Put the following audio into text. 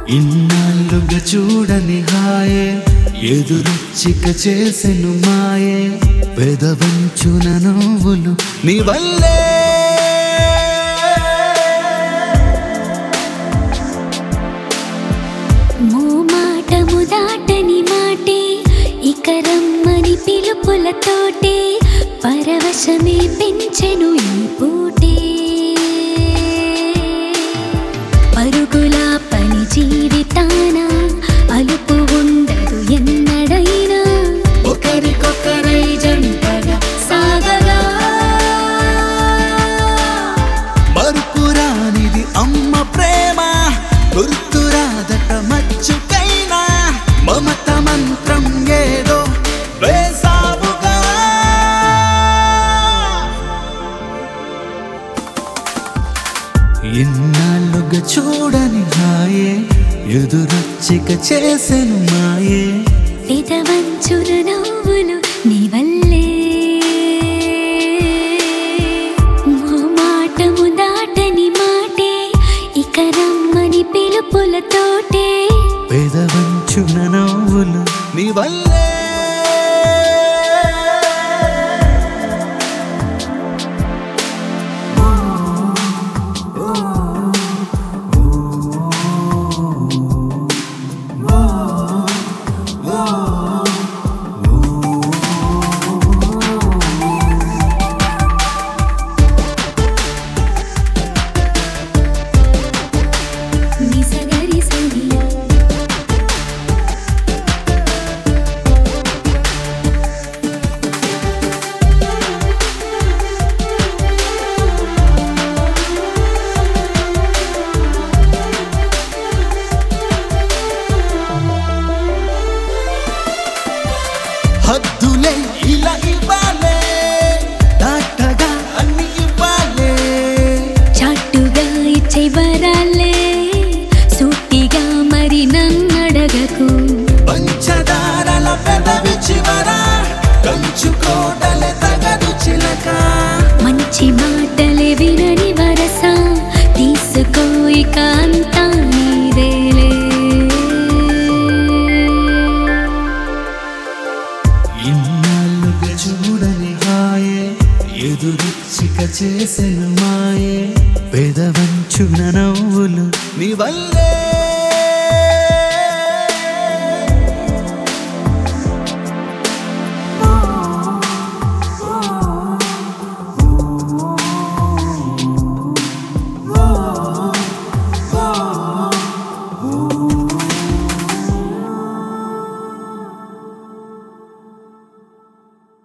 ఇన్నాళ్ళుగా చూడని హాయే ఎదురొచ్చిక చేసెను మాయే పెదవంచున నవ్వులు నీ వల్లే మోమాటము దాటని మాటే ఇక రమ్మని పిలుపులతోటే పరవశమే పెంచెను ఈ పూటే పరుగుల పని జీవితాన అలుపు ఉండదు ఎన్నడైనా ఒకరికొకరై జంటగా సాగగా మరుపురానిది అమ్మ ప్రేమ గుర్తురాదట మచ్చుకైనా మమత మంత్రం ఏదో వేసావుగా ఎన్నాళ్ళుగా చూడని హాయే ఎదురొచ్చిక చేసెను మాయే పెదవంచున నవ్వులు నీ వల్లే మాటము దాటని మాటే ఇక రమ్మని పిలుపులతోటే పెదవంచున నవ్వులు నీ వల్లే నిసగరి సని హద్దులే ఇలా ఇవ్వాలే దాటగా అన్ని ఇవ్వాలే చాటుగా ఇచ్చే వరాలే సూటిగా మరి నన్నడగకు పంచదారల పెదవి చివర కంచుకోటలే తగదు చిలక మంచి మాటలే వినని వరస తీసుకో ఇక అంతా నీదేలే ఇన్నాళ్ళుగా చూడని హాయే ఎదురిచ్చిక చేసెను మాయే పెదవంచున నవ్వులు నీ వల్లే